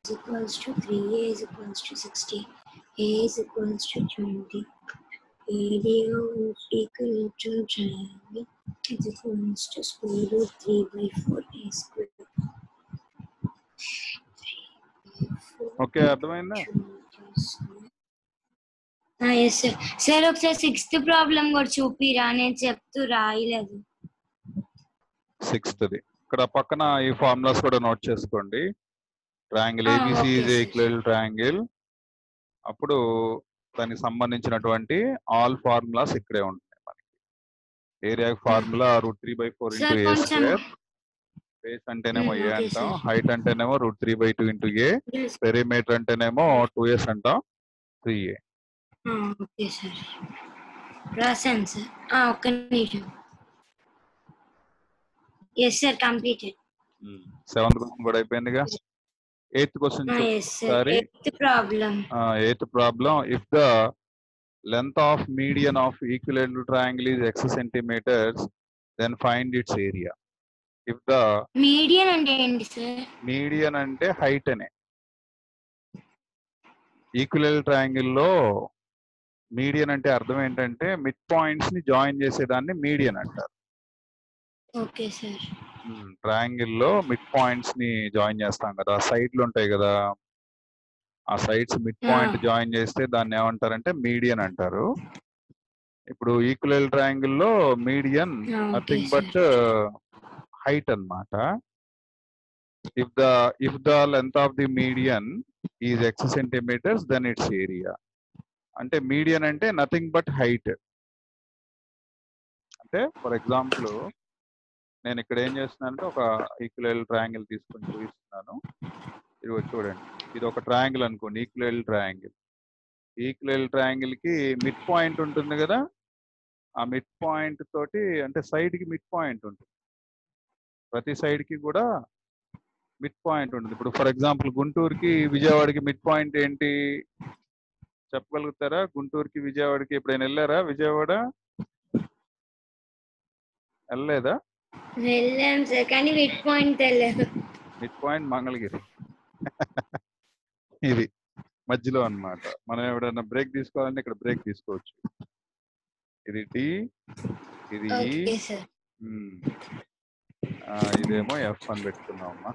equals to 3a is equals to 60 a is equals to 20 area of equilateral triangle is equals to square root 3 by 4 a square okay అర్థమైందా yes sir sir ఒకసారి sixth problem కూడా చూపిరా నేను చెప్తూ రాయలేదు sixth ఇక్కడ పక్కన ఈ ఫార్ములాస్ కూడా నోట్ చేసుకోండి triangle Ah, ABC okay, is sir. Equal triangle అప్పుడు దానికి సంబంధించినటువంటి ఆల్ ఫార్ములాస్ ఇక్కడే ఉంటాయి మనకి area formula root three by four sir into A కొంచెం స్క్వేర్ బేస్ అంటేనేమో Hmm, ఏ okay, అంటాం sir. హైట్ అంటేనేమో root three by two into A perimeter అంటేనేమో టూ ఎస్ అంటాం త్రీ ఏ ఓకే సార్ రాశాను సార్ ఒక్క నిమిషం yes sir completed seventh question కూడా అయిపోయిందిగా eighth question yes sir sorry. Eighth problem eighth problem if the length of median of equilateral triangle is X centimetres then find its area if the median అంటే ఏంటి sir median అంటే height అనే equal triangle లో median అంటే అర్థం ఏంటంటే mid points ని join చేసేదాన్ని మీడియన్ అంటారు ఓకే సార్ ట్రయాంగిల్ లో మిడ్ పాయింట్స్ ని జాయిన్ చేస్తాం కదా సైడ్లు ఉంటాయి కదా ఆ sides mid point Ah. Join చేస్తే దాన్ని ఏమంటారంటే మీడియన్ అంటారు ఇప్పుడు ఈక్వల్ ట్రయాంగిల్ లో median okay nothing sir but height అన్నమాట if the if the length of the median is X centimetres then its area అంటే మీడియన్ అంటే నథింగ్ బట్ హైట్ అంటే ఫర్ ఎగ్జాంపుల్ నేను ఇక్కడ ఏం చేస్తున్నానంటే ఒక ఈక్వల్ ట్రయాంగిల్ తీసుకొని చూపిస్తున్నాను ఇది వచ్చి చూడండి ఇది ఒక ట్రయాంగిల్ అనుకోండి ఈక్వల్ ట్రయాంగిల్ ఈక్వల్ ట్రయాంగిల్ కి మిడ్ పాయింట్ ఉంటుంది కదా ఆ మిడ్ పాయింట్ తోటి అంటే సైడ్ కి మిడ్ పాయింట్ ఉంటుంది ప్రతి సైడ్ కి కూడా మిడ్ పాయింట్ ఉంటుంది ఇప్పుడు ఫర్ ఎగ్జాంపుల్ గుంటూరుకి విజయవాడకి మిడ్ పాయింట్ ఏంటి చెప్పగలుగుతారా గుంటూరుకి విజయవాడకి ఎప్పుడైనా వెళ్ళారా విజయవాడ వెళ్ళలేదా వెళ్ళాం సార్ కానీ మిడ్ పాయింట్ తెలియదు మిడ్ పాయింట్ మంగళగిరి ఇది మధ్యలో అన్నమాట మనం ఎవడైనా బ్రేక్ తీసుకోవాలంటే ఇక్కడ బ్రేక్ తీసుకోవచ్చు ఇది డి ఇది ఈ ఓకే సార్ ఉమ్. ఆ, ఇదేమో ఎఫ్ అని పెట్టుకున్నాం అమ్మా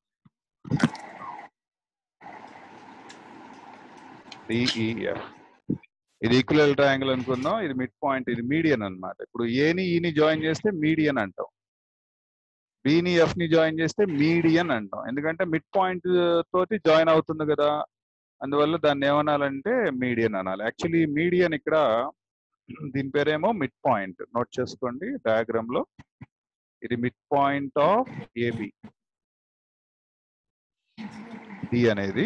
డిఈఎఫ్ ఇది ఈక్వల్ ట్రయాంగిల్ అనుకుందాం ఇది మిడ్ పాయింట్ ఇది మీడియన్ అన్నమాట ఇప్పుడు ఏని ఈని జాయిన్ చేస్తే మీడియన్ అంటాం బిని ఎఫ్ ని జాయిన్ చేస్తే మీడియన్ అంటాం ఎందుకంటే మిడ్ పాయింట్ తోటి జాయిన్ అవుతుంది కదా అందువల్ల దాన్ని ఏమనాలంటే మీడియన్ అనాలి యాక్చువల్లీ మీడియన్ ఇక్కడ దీని పేరేమో మిడ్ పాయింట్ నోట్ చేసుకోండి డయాగ్రామ్ లో ఇది mid point of AB D అనేది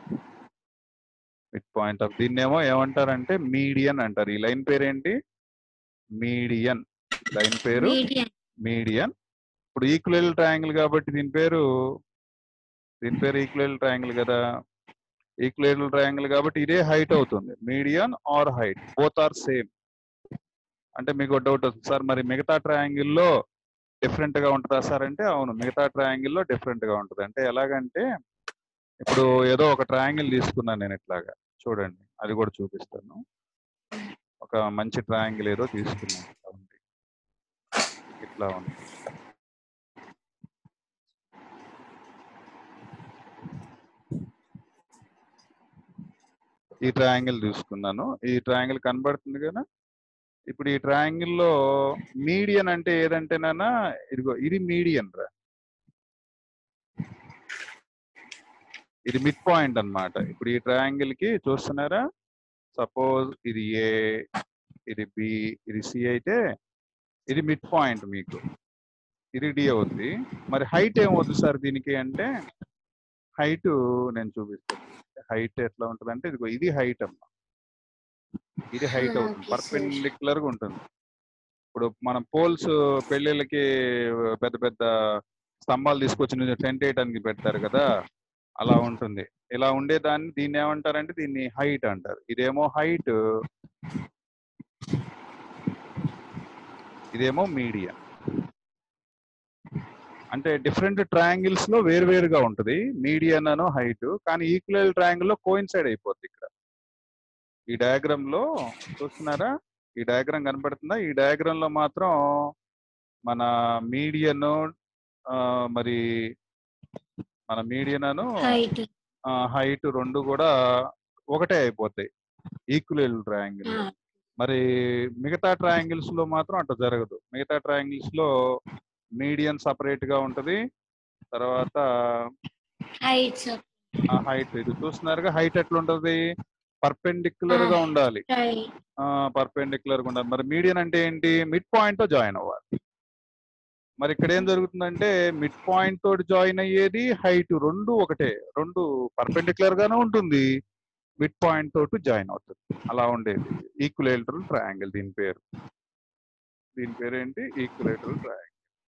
మిడ్ పాయింట్ ఆఫ్ దీన్నేమో ఏమంటారంటే మీడియన్ అంటారు ఈ లైన్ పేరేంటి మీడియన్ లైన్ పేరు మీడియం మీడియన్ ఇప్పుడు ఈక్వల్ ట్రయాంగిల్ కాబట్టి దీని పేరు దీని పేరు ఈక్వల్ ట్రయాంగిల్ కదా ఈక్వల్ ట్రయాంగిల్ కాబట్టి ఇదే హైట్ అవుతుంది median or height both are same అంటే మీకు డౌట్ వస్తుంది సార్ మరి మిగతా triangle లో డిఫరెంట్ గా ఉంటుందా సార్ అంటే అవును మిగతా triangle లో డిఫరెంట్ గా ఉంటుంది అంటే ఎలాగంటే ఇప్పుడు ఏదో ఒక ట్రయాంగిల్ తీసుకున్నాను నేను ఇట్లాగా చూడండి అది కూడా చూపిస్తాను ఒక మంచి ట్రయాంగిల్ ఏదో తీసుకున్నాను ఇట్లా ఉంది ఇట్లా ఉంది ఈ ట్రయాంగిల్ తీసుకున్నాను ఈ ట్రయాంగిల్ కనబడుతుంది కదా ఇప్పుడు ఈ ట్రయాంగిల్ లో మీడియన్ అంటే ఏదంటేనా ఇదిగో ఇది మీడియన్ రా ఇది మిడ్ పాయింట్ అన్నమాట ఇప్పుడు ఈ ట్రయాంగిల్ కి చూస్తున్నారా సపోజ్ ఇది ఏ ఇది బి ఇది సి అయితే ఇది మిడ్ పాయింట్ మీకు ఇది డి అవుద్ది మరి హైట్ ఏమవుతుంది సార్ దీనికి అంటే హైట్ నేను చూపిస్తాను హైట్ ఎట్లా ఉంటుంది అంటే ఇదిగో ఇది హైట్ అమ్మా ఇది హైట్ Ah, అవుతుంది okay, sir. పర్పెండిక్యులర్ గా ఉంటుంది ఇప్పుడు మనం పోల్స్ పెళ్ళిళ్ళకి పెద్ద పెద్ద స్తంభాలు తీసుకొచ్చి టెంట్ వేయడానికి పెడతారు కదా అలా ఉంటుంది ఇలా ఉండేదాన్ని దీన్ని ఏమంటారంటే దీన్ని హైట్ అంటారు ఇదేమో హైట్ ఇదేమో మీడియం అంటే డిఫరెంట్ ట్రయాంగిల్స్ లో వేరువేరుగా ఉంటుంది మీడియన్ అను హైట్ కానీ ఈక్వల్ ట్రయాంగిల్ లో కోయిన్సైడ్ అయిపోద్ది ఇక్కడ ఈ డయాగ్రామ్ లో చూస్తున్నారా ఈ డయాగ్రామ్ కనపడుతుందా ఈ డయాగ్రామ్ లో మాత్రం మన మీడియన్ మరి మన మీడియన్ అను హైట్ హైట్ రెండు కూడా ఒకటే అయిపోతాయి ఈక్వల్ ట్రయాంగిల్ మరి మిగతా ట్రయాంగిల్స్ లో మాత్రం అట్లా జరగదు మిగతా ట్రయాంగిల్స్ లో మీడియన్ సపరేట్ గా ఉంటది తర్వాత హైట్ హైట్ ఇది చూస్తున్నారుగా హైట్ ఎట్లా ఉంటది పర్పెండిక్యులర్ గా ఉండాలి హైట్ పర్పెండిక్యులర్ గా ఉండాలి మరి మీడియన్ అంటే ఏంటి మిడ్ పాయింట్ తో జాయిన్ అవ్వాలి మరి ఇక్కడ ఏం జరుగుతుందంటే మిడ్ పాయింట్ తోటి జాయిన్ అయ్యేది హైట్ రెండు ఒకటే రెండు పర్పెండిక్యులర్ గానే ఉంటుంది మిడ్ పాయింట్ తోటి జాయిన్ అవుతుంది అలా ఉండేది ఈక్వలేటరల్ ట్రయాంగిల్ దీని పేరు దీని పేరు ఏంటి ఈక్వలేటరల్ ట్రయాంగిల్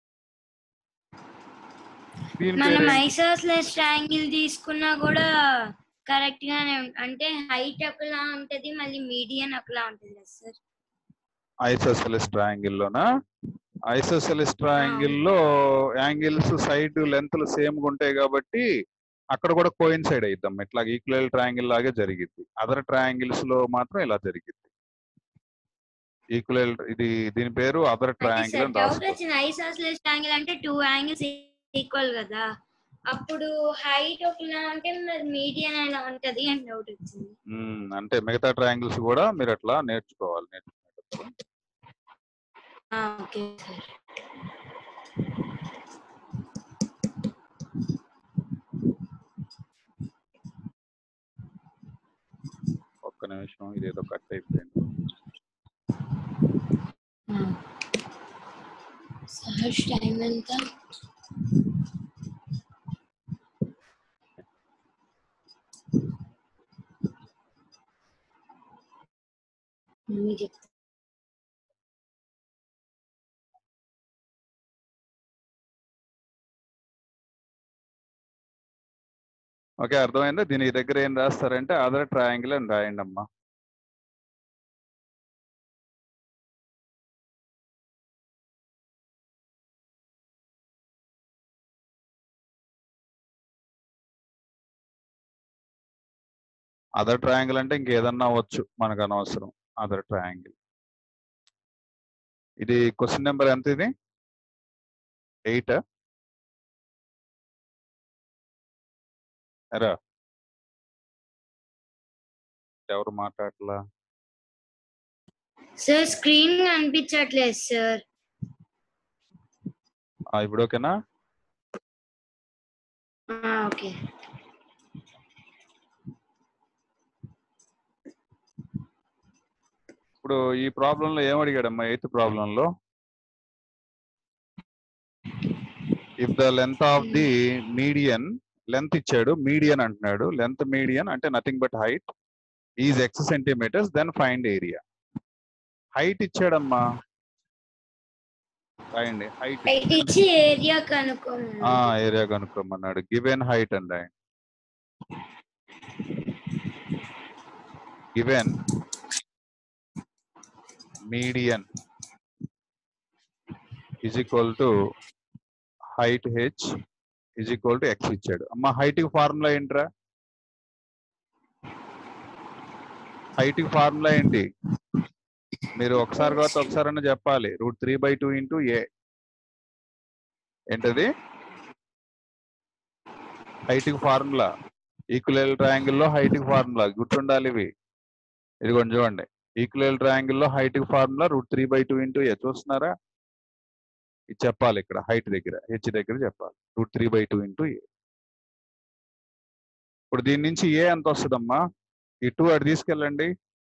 దీని మనం పేరు ఐసోస్లెస్ ట్రయాంగిల్ తీసుకున్నా కూడా కరెక్ట్ గానే ఉం- అంటే హైట్ ఒకలా ఉంటది మళ్ళీ మీడియన్ ఒకలా ఉంటది కదా సార్ ఐసోసెలిస్ ట్రయాంగిల్ లోనా ఐసోసెలిస్ ట్రయాంగిల్ లో యాంగిల్స్ సైడ్ లెంత్ సేమ్ గా ఉంటాయి కాబట్టి అక్కడ కూడా కోయిన్సైడ్ అయిద్దాం ఇట్లా ఈక్వల్ ట్రయాంగిల్ లాగే జరిగింది అదర్ ట్రయాంగిల్స్ లో మాత్రం ఇలా జరిగింది ఈక్వల్ ఇది దీని పేరు అదర్ ట్రయాంగిల్ అని డౌట్ రాసుకో వచ్చింది ఐసోస్లెస్ ట్రయాంగిల్ అంటే టూ యాంగిల్స్ ఈక్వల్ కదా అప్పుడు హైట్ ఒకలా ఉంటే మరి మీడియన్ ఎలా ఉంటది అని డౌట్ వచ్చింది మ్మ్. అంటే మిగతా ట్రయాంగిల్స్ కూడా మీరు అట్లా నేర్చుకోవాలి నేర్చుకునేటప్పుడు ఓకే సార్ ఒక్క నిమిషం ఇదేదో కట్ అయిపోయింది సార్ టైం ఎంత మమ్మీ చెప్తా ఓకే అర్థమైందా దీని దగ్గర ఏం రాస్తారంటే అదర్ ట్రయాంగిల్ అని రాయండి అమ్మా అదర్ ట్రయాంగిల్ అంటే ఇంకేదన్నా అవ్వచ్చు మనకు అనవసరం అదర్ ట్రయాంగిల్ ఇది క్వశ్చన్ నెంబర్ ఎంత ఇది ఎయిట్ ఎరా ఎవరు మాట్లాడలా సార్ స్క్రీన్ కనిపించట్లేదు సార్ ఆ, ఇప్పుడు ఓకేనా ఓకే ఇప్పుడు ఈ ప్రాబ్లం లో ఏం అడిగాడమ్మా ఎయిత్ ప్రాబ్లం లో if the length of the median length ఇచ్చాడు మీడియన్ అంటున్నాడు లెంత్ మీడియన్ అంటే nothing but height is X centimetres then find area height ఇచ్చాడమ్మా రాయండి హైట్ హైట్ ఇచ్చి ఏరియా కనుక్కోమని ఏరియా కనుక్కోమన్నాడు గివెన్ హైట్ అండి ఆయన given median is equal to height H is equal to X ఇచ్చాడు అమ్మ హైట్ కి ఫార్ములా ఏంట్రా హైట్ కి ఫార్ములా ఏంటి మీరు ఒకసారి కాకపోతే ఒకసారి చెప్పాలి root three by two into A ఏంటది హైట్ కి ఫార్ములా ఈక్వల్ ట్రయాంగిల్ లో హైట్ కి ఫార్ములా గుర్తుండాలి ఇవి ఇదిగోండి చూడండి ఈక్వల్ ట్రయాంగిల్ లో హైట్ కి formula root three by two into A చూస్తున్నారా ఇది చెప్పాలి ఇక్కడ హైట్ దగ్గర హెచ్ దగ్గర చెప్పాలి root three by two into A ఇప్పుడు దీని నుంచి ఏ ఎంత వస్తుందమ్మా ఈ టూ అటు తీసుకెళ్ళండి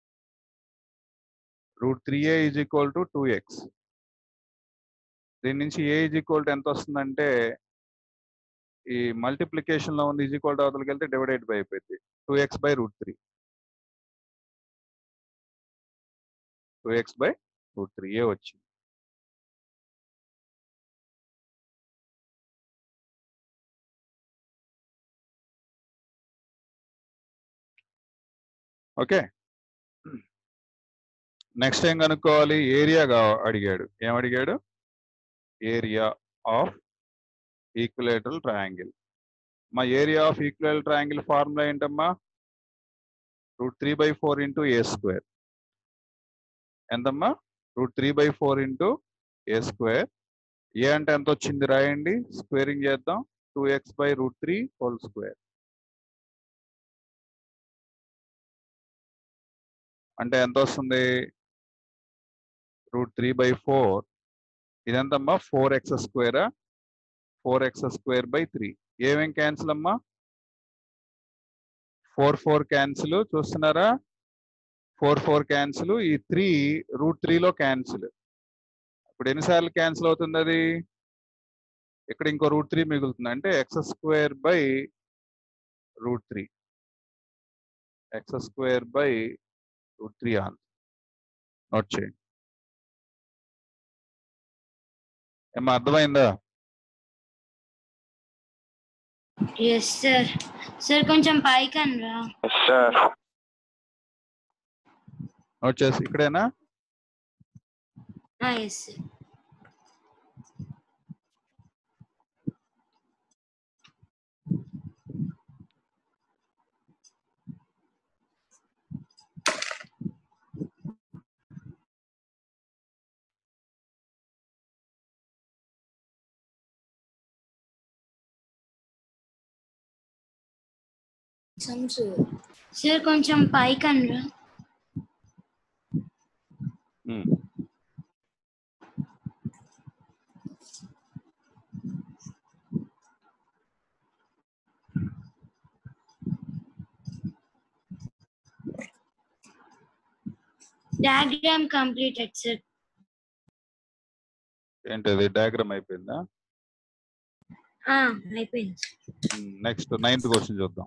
root three A is equal to two X దీని నుంచి ఏ ఈజ్ ఈక్వల్ టు ఎంత వస్తుందంటే ఈ మల్టిప్లికేషన్ లో ఉంది ఈజ్ ఈక్వల్ టు అవతలకి వెళ్తే డివైడెడ్ బై అయిపోయింది two X by root three two X by root three A వచ్చింది ఓకే నెక్స్ట్ ఏం కనుక్కోవాలి ఏరియా అడిగాడు ఏం అడిగాడు ఏరియా ఆఫ్ ఈక్విలేటరల్ ట్రయాంగిల్ మా area of equilateral triangle formula ఏంటమ్మా root three by four into A square ఎంతమ్మా root three by four into A square A అంటే ఎంత వచ్చింది రాయండి స్క్వేరింగ్ చేద్దాం two X by root three whole square అంటే ఎంత వస్తుంది రూట్ త్రీ బై ఫోర్ ఇదెంతమ్మా ఫోర్ ఎక్స్ స్క్వేరా four x square by three ఏమేం క్యాన్సిల్ అమ్మా ఫోర్ ఫోర్ క్యాన్సిల్ చూస్తున్నారా ఫోర్ ఫోర్ క్యాన్సిల్ ఈ త్రీ రూట్ త్రీలో క్యాన్సిల్ ఇప్పుడు ఎన్నిసార్లు క్యాన్సిల్ అవుతుంది అది ఇక్కడ ఇంకో రూట్ త్రీ మిగులుతుంది అంటే x square by root three x square by root three on note చేయండి ఏమో అర్థమైందా ఎస్ సార్ సార్ కొంచెం పైకి అనరా సార్ నోట్ చేసి ఇక్కడేనా ఎస్ సార్ సార్ కొంచెం పైకి అనరా ఉమ్. డయాగ్రామ్ కంప్లీటెడ్ సార్ ఏంటది డయాగ్రామ్ అయిపోయిందా అయిపోయింది సార్ నెక్స్ట్ నైన్త్ క్వశ్చన్ చూద్దాం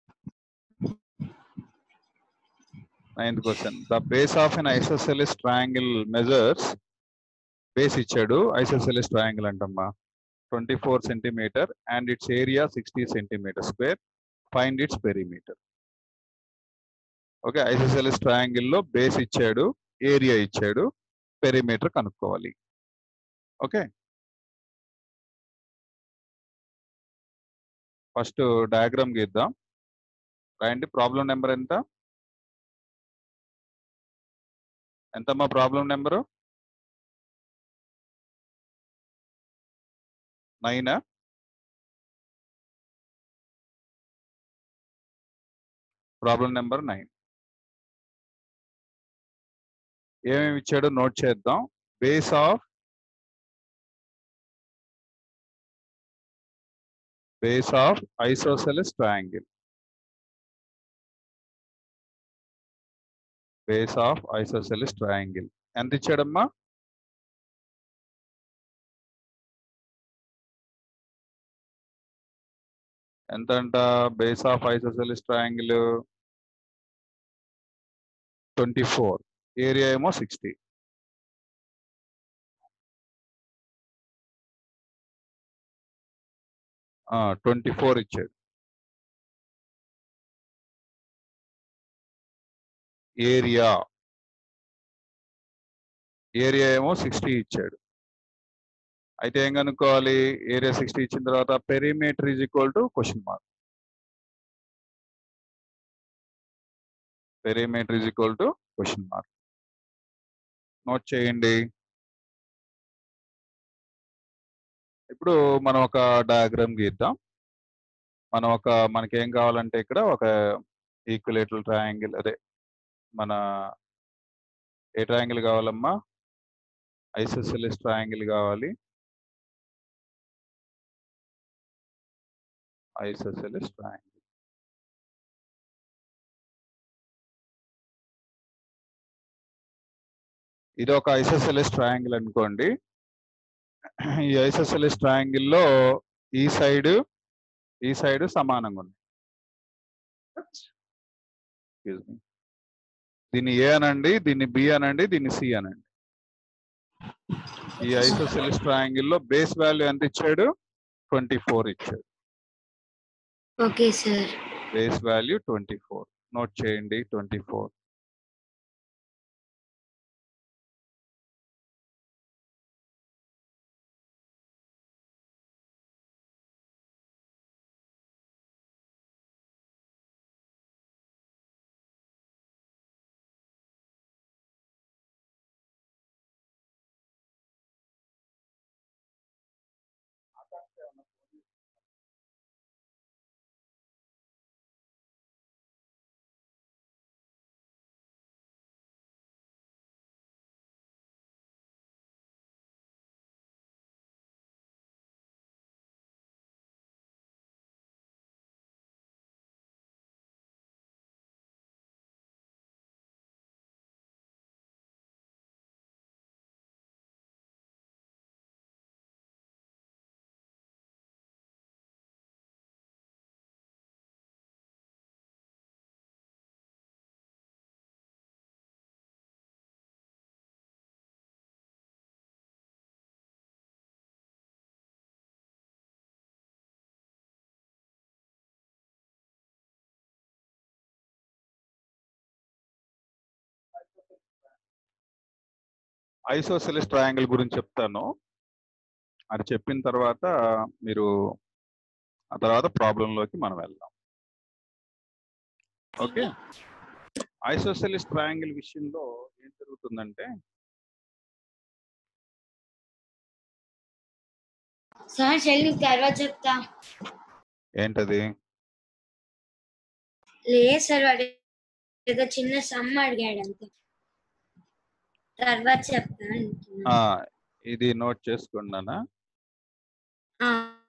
ninth question the base of an isosceles triangle measures base ఇచ్చాడు ఐసోసెలిస్ ట్రయాంగిల్ అంటమ్మా twenty four centimetre and it's area sixty centimetre square find it's perimeter okay isosceles triangle లో base ఇచ్చాడు area ఇచ్చాడు perimeter కనుక్కోవాలి okay first diagram గీద్దాం రాయండి problem number ఎంత ఎంతమ్మా ప్రాబ్లం నెంబరు నైనా ప్రాబ్లం నెంబర్ నైన్ ఏమేమి ఇచ్చాడో నోట్ చేద్దాం base of base of isosceles triangle base of isosceles triangle ఎంత ఇచ్చాడమ్మా ఎంత అంట base of isosceles triangle twenty four area ఏమో సిక్స్టీ ట్వంటీ ఫోర్ ఇచ్చాడు ఏరియా ఏరియా ఏమో సిక్స్టీ ఇచ్చాడు అయితే ఏం కనుక్కోవాలి ఏరియా సిక్స్టీ ఇచ్చిన తర్వాత perimeter is equal to question mark perimeter is equal to question mark note చేయండి ఇప్పుడు మనం ఒక డయాగ్రామ్ గీద్దాం మనం ఒక మనకి ఏం కావాలంటే ఇక్కడ ఒక ఈక్విలేటరల్ ట్రయాంగిల్ అదే మన ఏ ట్రయాంగిల్ కావాలమ్మా ఐసోసెలిస్ ట్రయాంగిల్ కావాలి ఐసోసెలిస్ ట్రయాంగిల్ ఇది ఒక ఐసోసెలిస్ ట్రయాంగిల్ అనుకోండి ఈ ఐసోసెలిస్ ట్రయాంగిల్ లో ఈ సైడ్ ఈ సైడ్ సమానంగా ఉంది Excuse me. దీన్ని ఏ అనండి దీన్ని బి అనండి దీన్ని సి అనండి ఈ ఐసోసెలిస్ ట్రయాంగిల్ లో బేస్ వాల్యూ ఎంత ఇచ్చాడు ట్వంటీ ఫోర్ ఇచ్చాడు okay sir base value twenty four note చేయండి ట్వంటీ ఫోర్ ఐసోసెలిస్ ట్రయాంగిల్ గురించి చెప్తాను అది చెప్పిన తర్వాత మీరు ఆ తర్వాత ప్రాబ్లంలోకి మనం వెళ్దాం ఓకే ఐసోసెలిస్ ట్రయాంగిల్ విషయంలో ఏం జరుగుతుందంటే సార్ చెల్లి నీకు తర్వాత చెప్తా ఏంటది లేదు సార్ వాడు ఏదో చిన్న సమ్ అడిగాడు అంతే తర్వాత చెప్తా అంటున్నా. ఆ, ఇది నోట్ చేసుకున్నానా ఆ,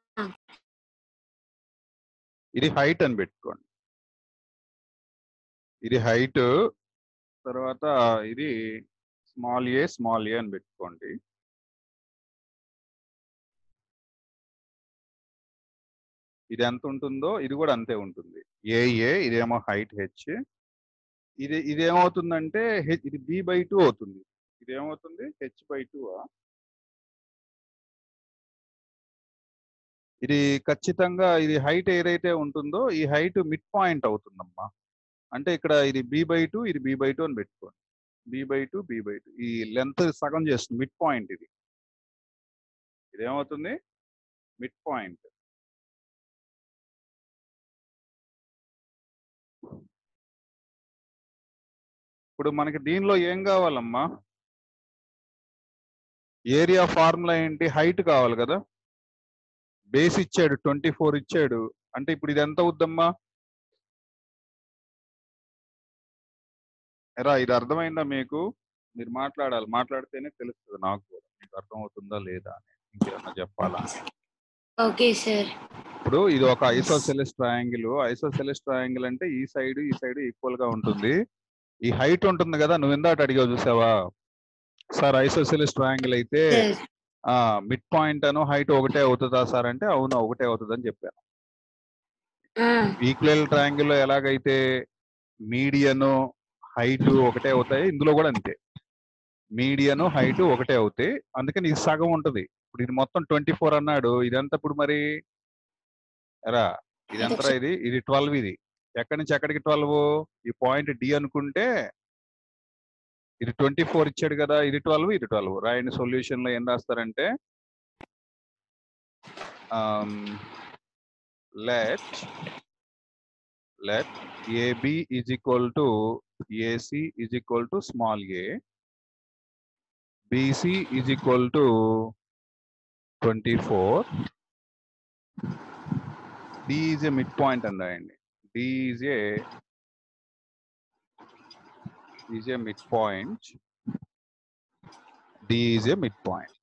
ఇది హైట్ అని పెట్టుకోండి ఇది హైట్ తర్వాత ఇది స్మాల్ ఏ స్మాల్ ఏ అని పెట్టుకోండి ఇది ఎంత ఉంటుందో ఇది కూడా అంతే ఉంటుంది ఏ ఏ ఇదేమో హైట్ హెచ్ ఇది ఇదేమవుతుందంటే హెచ్ ఇది బి బై టూ అవుతుంది ఇదేమవుతుంది హెచ్ బై టూ ఇది ఖచ్చితంగా ఇది హైట్ ఏదైతే ఉంటుందో ఈ హైట్ మిడ్ పాయింట్ అవుతుందమ్మా అంటే ఇక్కడ ఇది బి బై టూ ఇది బి బై టూ అని పెట్టుకోండి B by two B by two ఈ లెంత్ సగం చేస్తుంది మిడ్ పాయింట్ ఇది ఇదేమవుతుంది మిడ్ పాయింట్ ఇప్పుడు మనకి దీనిలో ఏం కావాలమ్మా ఏరియా ఫార్ములా ఏంటి హైట్ కావాలి కదా బేస్ ఇచ్చాడు ట్వంటీ ఫోర్ ఇచ్చాడు అంటే ఇప్పుడు ఇది ఎంత అవుద్దమ్మా ఎరా ఇది అర్థమైందా మీకు మీరు మాట్లాడాలి మాట్లాడితేనే తెలుస్తుంది నాకు కూడా మీకు అర్థమవుతుందా లేదా అని ఇంకేమన్నా చెప్పాలా ఓకే సార్ ఇప్పుడు ఇది ఒక ఐసోసెలిస్ ట్రయాంగిల్ ఐసోసెలిస్ ట్రయాంగిల్ అంటే ఈ సైడ్ ఈ సైడ్ ఈక్వల్ గా ఉంటుంది ఈ హైట్ ఉంటుంది కదా నువ్వు ఇందాక అడిగావు చూసావా సార్ ఐసోసెలిస్ ట్రయాంగిల్ అయితే సార్ ఆ మిడ్ పాయింట్ అను హైట్ ఒకటే అవుతుందా సార్ అంటే అవును ఒకటే అవుతుంది అని చెప్పాను ఆ, ఈక్వల్ ట్రయాంగిల్ లో ఎలాగైతే మీడియన్ హైట్ ఒకటే అవుతాయి ఇందులో కూడా అంతే మీడియన్ హైట్ ఒకటే అవుతాయి అందుకని ఇది సగం ఉంటది ఇప్పుడు ఇది మొత్తం ట్వంటీ ఫోర్ అన్నాడు ఇదంతా ఇప్పుడు మరి ఎరా ఇది ఎంతరా ఇది ఇది ట్వెల్వ్ ఇది ఎక్కడి నుంచి ఎక్కడికి ట్వెల్వ్ ఈ పాయింట్ డి అనుకుంటే ఇది ట్వంటీ ఫోర్ ఇచ్చాడు కదా ఇది ట్వెల్వ్ ఇది ట్వెల్వ్ రాయండి సొల్యూషన్ లో ఏం రాస్తారంటే let let AB is equal to AC is equal to small a BC is equal to twenty four D is a mid point అని రాయండి D is a is a midpoint. D is a midpoint.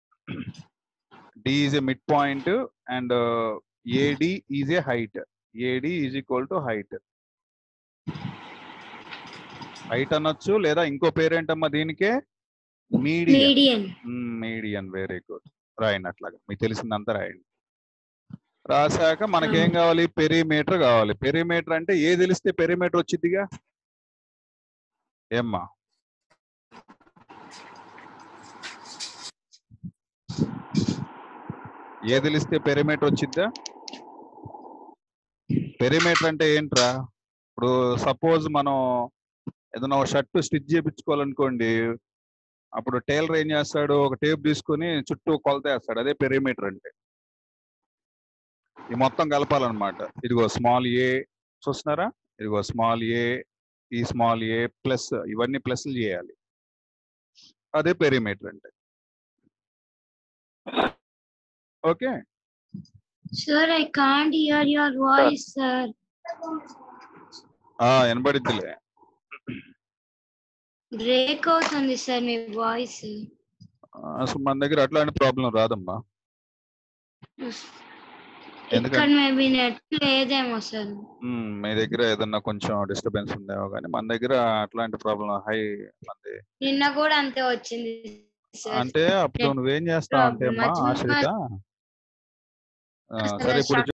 D is a midpoint and uh, AD is a height. AD is equal to height. Height అనొచ్చు లేదా ఇంకో పేరేంటమ్మా దీనికే medium median median very good రాయండి అట్లాగా మీకు తెలిసిందంతా రాయండి రాశాక మనకేం కావాలి పెరిమీటర్ కావాలి పెరిమీటర్ అంటే ఏ తెలిస్తే పెరిమీటర్ వచ్చిద్దిగా ఏమ్మా ఏ తెలిస్తే పెరిమీటర్ వచ్చిద్దా పెరిమీటర్ అంటే ఏంట్రా ఇప్పుడు సపోజ్ మనం ఏదైనా ఒక షర్ట్ స్టిచ్ చేయించుకోవాలనుకోండి అప్పుడు టైలర్ ఏం చేస్తాడు ఒక టేప్ తీసుకొని చుట్టూ కొలత వేస్తాడు అదే పెరిమీటర్ అంటే ఈ మొత్తం కలపాలన్నమాట ఇదిగో స్మాల్ ఏ చూస్తున్నారా ఇదిగో స్మాల్ ఏ ఈ స్మాల్ ఏ ప్లస్ ఇవన్నీ ప్లస్లు చేయాలి అదే పెరిమీటర్ అంటే okay sir I can't hear your voice sir ఆ వినబడిద్దిలే బ్రేక్ అవుతుంది సార్ మీ వాయిస్ అసలు మన దగ్గర అట్లాంటి ప్రాబ్లం రాదమ్మా ఎందుకంటే ఇక్కడ మేబీ నెట్ లేదేమో సార్ మ్మ్, మీ దగ్గర ఏదన్నా కొంచెం డిస్టర్బెన్స్ ఉందేమో కానీ మన దగ్గర అట్లాంటి ప్రాబ్లం హై మంది నిన్న కూడా అంతే వచ్చింది సార్ అంటే అప్పుడు నువ్వేం చేస్తావు అంటే అమ్మా problem. ఆశ్రిత ఆ, అసలు సరే ఇప్పుడు structure